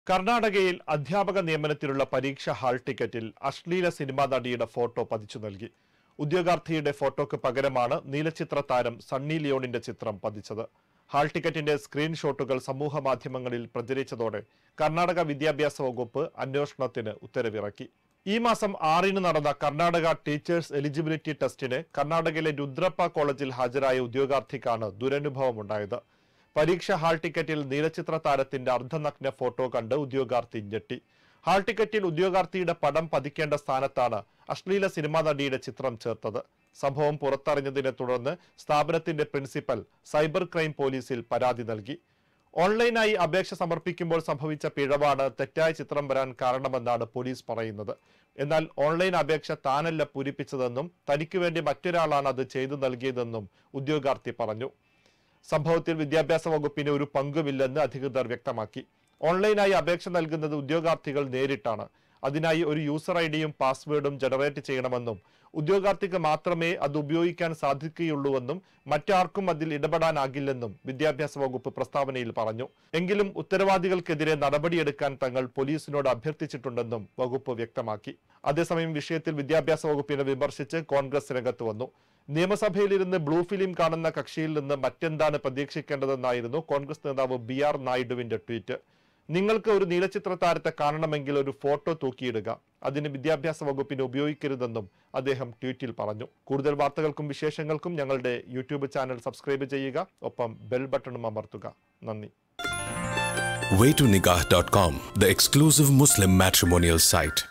കർണാടകയിൽ അധ്യാപക നിയമനത്തിലുള്ള പരീക്ഷ ഹാൾ ടിക്കറ്റിൽ അശ്ലീല സിനിമാ നടിയുടെ ഫോട്ടോ പതിച്ചു നൽകി ഉദ്യോഗാർത്ഥിയുടെ ഫോട്ടോക്ക് പകരമാണ് നീലച്ചിത്ര താരം സണ്ണി ലിയോണിന്റെ ചിത്രം പതിച്ചത് ഹാൾ ടിക്കറ്റിന്റെ സ്ക്രീൻഷോട്ടുകൾ സമൂഹ മാധ്യമങ്ങളിൽ പ്രചരിച്ചതോടെ കർണാടക വിദ്യാഭ്യാസ വകുപ്പ് അന്വേഷണത്തിന് ഉത്തരവിറക്കി ഈ മാസം ആറിന് നടന്ന കർണാടക ടീച്ചേഴ്സ് എലിജിബിലിറ്റി ടെസ്റ്റിന് കർണാടകയിലെ രുദ്രപ്പ കോളേജിൽ ഹാജരായ ഉദ്യോഗാർത്ഥിക്കാണ് ദുരനുഭവമുണ്ടായത് പരീക്ഷ ഹാൾ ടിക്കറ്റിൽ നീലച്ചിത്ര താരത്തിന്റെ അർദ്ധനഗ്ന ഫോട്ടോ കണ്ട് ഉദ്യോഗാർത്ഥി ഞെട്ടി ഹാൾ ടിക്കറ്റിൽ ഉദ്യോഗാർത്ഥിയുടെ പടം പതിക്കേണ്ട സ്ഥാനത്താണ് അശ്ലീല സിനിമാ നടിയുടെ ചിത്രം ചേർത്തത് സംഭവം പുറത്തറിഞ്ഞതിനെ തുടർന്ന് സ്ഥാപനത്തിന്റെ പ്രിൻസിപ്പൽ സൈബർ ക്രൈം പോലീസിൽ പരാതി നൽകി ഓൺലൈനായി അപേക്ഷ സമർപ്പിക്കുമ്പോൾ സംഭവിച്ച പിഴവാണ് തെറ്റായ ചിത്രം വരാൻ കാരണമെന്നാണ് പോലീസ് പറയുന്നത് എന്നാൽ ഓൺലൈൻ അപേക്ഷ താനല്ല പൂരിപ്പിച്ചതെന്നും തനിക്ക് വേണ്ടി മറ്റൊരാളാണ് അത് ചെയ്തു നൽകിയതെന്നും ഉദ്യോഗാർത്ഥി പറഞ്ഞു സംഭവത്തിൽ വിദ്യാഭ്യാസ വകുപ്പിന് ഒരു പങ്കുമില്ലെന്ന് അധികൃതർ വ്യക്തമാക്കി ഓൺലൈനായി അപേക്ഷ നൽകുന്നത് ഉദ്യോഗാർത്ഥികൾ നേരിട്ടാണ് അതിനായി ഒരു യൂസർ ഐ ഡിയും പാസ്വേഡും ജനറേറ്റ് ചെയ്യണമെന്നും ഉദ്യോഗാർത്ഥിക്ക് മാത്രമേ അത് ഉപയോഗിക്കാൻ സാധിക്കുകയുള്ളൂവെന്നും മറ്റാർക്കും അതിൽ ഇടപെടാനാകില്ലെന്നും വിദ്യാഭ്യാസ വകുപ്പ് പ്രസ്താവനയിൽ പറഞ്ഞു എങ്കിലും ഉത്തരവാദികൾക്കെതിരെ നടപടിയെടുക്കാൻ തങ്ങൾ പോലീസിനോട് അഭ്യർത്ഥിച്ചിട്ടുണ്ടെന്നും വകുപ്പ് വ്യക്തമാക്കി അതേസമയം വിഷയത്തിൽ വിദ്യാഭ്യാസ വകുപ്പിനെ വിമർശിച്ച് കോൺഗ്രസ് രംഗത്ത് വന്നു നിയമസഭയിലിരുന്ന് ബ്ലൂ ഫിലിം കാണുന്ന കക്ഷിയിൽ നിന്ന് മറ്റെന്താണ് പ്രതീക്ഷിക്കേണ്ടതെന്നായിരുന്നു കോൺഗ്രസ് നേതാവ് ബി ആർ നായിഡുവിന്റെ ട്വീറ്റ് നിങ്ങൾക്ക് ഒരു നീലച്ചിത്ര താരത്തെ കാണണമെങ്കിൽ ഒരു ഫോട്ടോ തൂക്കിയിടുക അതിന് വിദ്യാഭ്യാസ വകുപ്പിന് ഉപയോഗിക്കരുതെന്നും അദ്ദേഹം ട്വീറ്റിൽ പറഞ്ഞു കൂടുതൽ വാർത്തകൾക്കും വിശേഷങ്ങൾക്കും ഞങ്ങളുടെ യൂട്യൂബ് ചാനൽ സബ്സ്ക്രൈബ് ചെയ്യുക ഒപ്പം ബെൽ ബട്ടണും അമർത്തുക നന്ദി waytonikah.com, the exclusive Muslim matrimonial site.